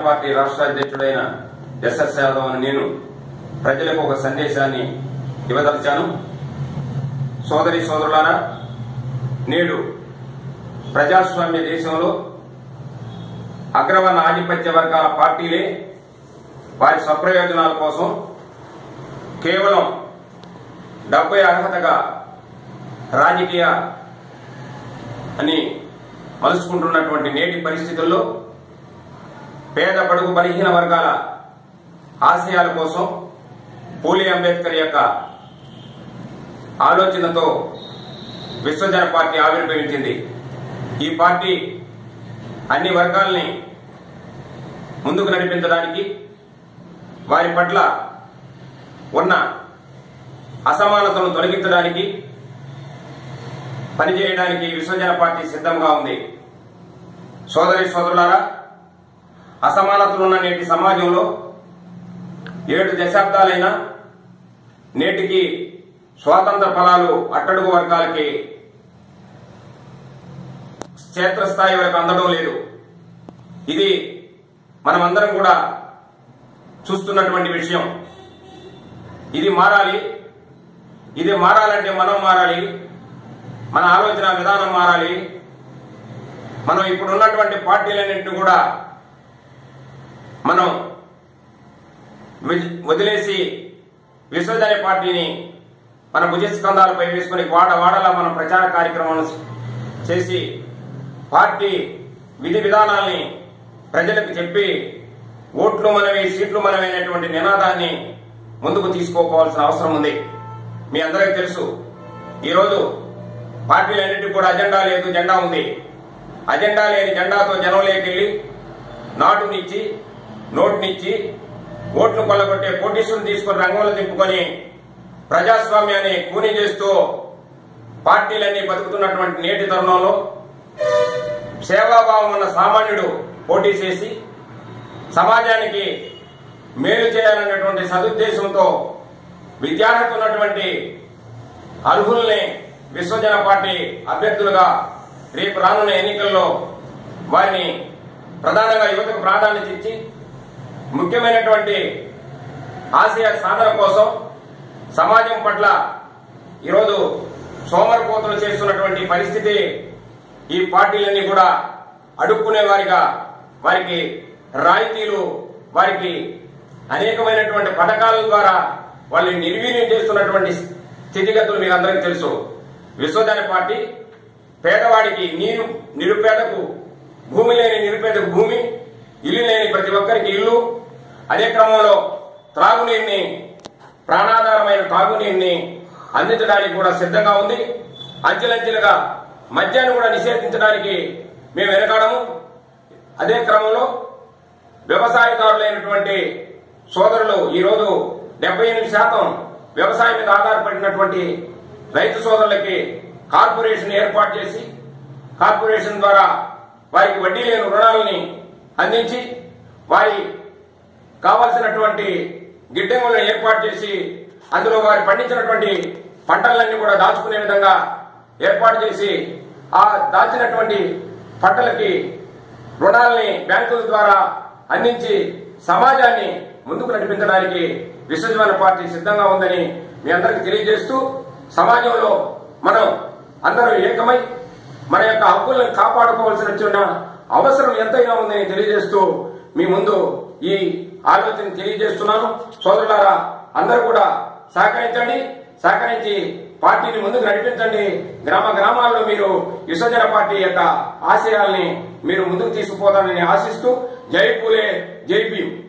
party రాష్ట్ర అధ్యక్షుడైన SS Yadav అని నేను ప్రజలకు ఒక సందేశాన్ని ఇవ్వదలిచాను సోదరి సోదరులారా నేడు ప్రజాస్వామ్య దేశంలో అగ్రవర్ణ ఆధిపత్య వర్గాల పార్టీలే వారి స్వప్రయోజనాల కోసం కేవలం డెబ్బై అర్హతగా రాజకీయ అని మలుచుకుంటున్నటువంటి నేటి పరిస్థితుల్లో పేద బడుగు బలహీన వర్గాల ఆశయాల కోసం పూలి అంబేద్కర్ యొక్క ఆలోచనతో విశ్వజన పార్టీ ఆవిర్భవించింది ఈ పార్టీ అన్ని వర్గాల్ని ముందుకు నడిపించడానికి వారి పట్ల ఉన్న అసమానతను తొలగించడానికి పనిచేయడానికి విశ్వజన పార్టీ సిద్ధంగా ఉంది సోదరి సోదరులారా అసమానతలున్న నేటి సమాజంలో ఏడు దశాబ్దాలైనా నేటికి స్వాతంత్ర ఫలాలు అట్టడుగు వర్గాలకి క్షేత్రస్థాయి వరకు అందడం లేదు ఇది మనమందరం కూడా చూస్తున్నటువంటి విషయం ఇది మారాలి ఇది మారాలంటే మనం మారాలి మన ఆలోచన విధానం మారాలి మనం ఇప్పుడు ఉన్నటువంటి పార్టీలన్నింటినీ కూడా మనం వి- వదిలేసి విశ్వజన పార్టీని మన భుజస్కంధాలపై వేసుకుని వాడ వాడలా మనం ప్రచార కార్యక్రమాలు చేసి పార్టీ విధి విధానాల్ని ప్రజలకు చెప్పి ఓట్లు మనవి సీట్లు మనవి అనేటువంటి నినాదాన్ని ముందుకు తీసుకోపోవాల్సిన అవసరం ఉంది మీ అందరికీ తెలుసు ఈరోజు పార్టీలన్నింటికి కూడా అజెండా లేదు జెండా ఉంది అజెండా లేని జెండాతో జనంలోకి వెళ్ళి నాటునిచ్చి నోటునిచ్చి ఓట్లు కొల్లగొట్టే కోటీసులు తీసుకుని రంగంలో దింపుకొని ప్రజాస్వామ్యాన్ని కూని చేస్తూ పార్టీలన్నీ బతుకుతున్నటువంటి నేటి తరుణంలో సేవాభావం ఉన్న సామాన్యుడు పోటీ చేసి సమాజానికి మేలు చేయాలనేటువంటి సదుద్దేశంతో విద్యార్హత ఉన్నటువంటి అర్హుల్ని విశ్వజన పార్టీ అభ్యర్థులుగా రేపు రానున్న ఎన్నికల్లో వారిని ప్రధానంగా యువతకు ప్రాధాన్యత ఇచ్చి ముఖ్యమైనటువంటి ఆశయ సాధన కోసం సమాజం పట్ల ఈరోజు సోమరపోతులు చేస్తున్నటువంటి పరిస్థితి ఈ పార్టీలన్నీ కూడా అడుక్కునే వారిగా వారికి రాయితీలు వారికి అనేకమైనటువంటి పథకాల ద్వారా వాళ్ళని నిర్వీర్యం చేస్తున్నటువంటి స్థితిగతులు మీకు అందరికీ తెలుసు విశ్వజన పార్టీ పేదవాడికి నీరు నిరుపేదకు భూమి లేని నిరుపేదకు భూమి ఇల్లు లేని ప్రతి ఒక్కరికి ఇల్లు అదే క్రమంలో త్రాగునీరుని ప్రాణాధారమైన తాగునీరుని అందించడానికి కూడా సిద్ధంగా ఉంది అంచెలంచెలుగా మద్యాన్ని కూడా నిషేధించడానికి మేము వెనకాడము అదే క్రమంలో వ్యవసాయదారులైనటువంటి సోదరులు ఈ రోజు డెబ్బై ఎనిమిది శాతం వ్యవసాయం మీద ఆధారపడినటువంటి రైతు సోదరులకి కార్పొరేషన్ ఏర్పాటు చేసి కార్పొరేషన్ ద్వారా వారికి వడ్డీ లేని రుణాలని అందించి వారి కావాల్సినటువంటి గిడ్డంగులను ఏర్పాటు చేసి అందులో వారు పండించినటువంటి పంటలన్నీ కూడా దాచుకునే విధంగా ఏర్పాటు చేసి ఆ దాచినటువంటి పంటలకి రుణాలని బ్యాంకుల ద్వారా అందించి సమాజాన్ని ముందుకు నడిపించడానికి విశ్వజీవన పార్టీ సిద్ధంగా ఉందని మీ అందరికి తెలియజేస్తూ సమాజంలో మనం అందరూ ఏకమై మన యొక్క హక్కులను కాపాడుకోవాల్సిన అవసరం ఎంతైనా ఉందని తెలియజేస్తూ మీ ముందు ఈ ఆలోచన తెలియజేస్తున్నాను సోదరులారా అందరూ కూడా సహకరించండి సహకరించి పార్టీని ముందుకు నడిపించండి గ్రామ గ్రామాల్లో మీరు విశ్వజన పార్టీ యొక్క ఆశయాల్ని మీరు ముందుకు తీసుకుపోతారని ఆశిస్తూ జై పూలే జై భీమ్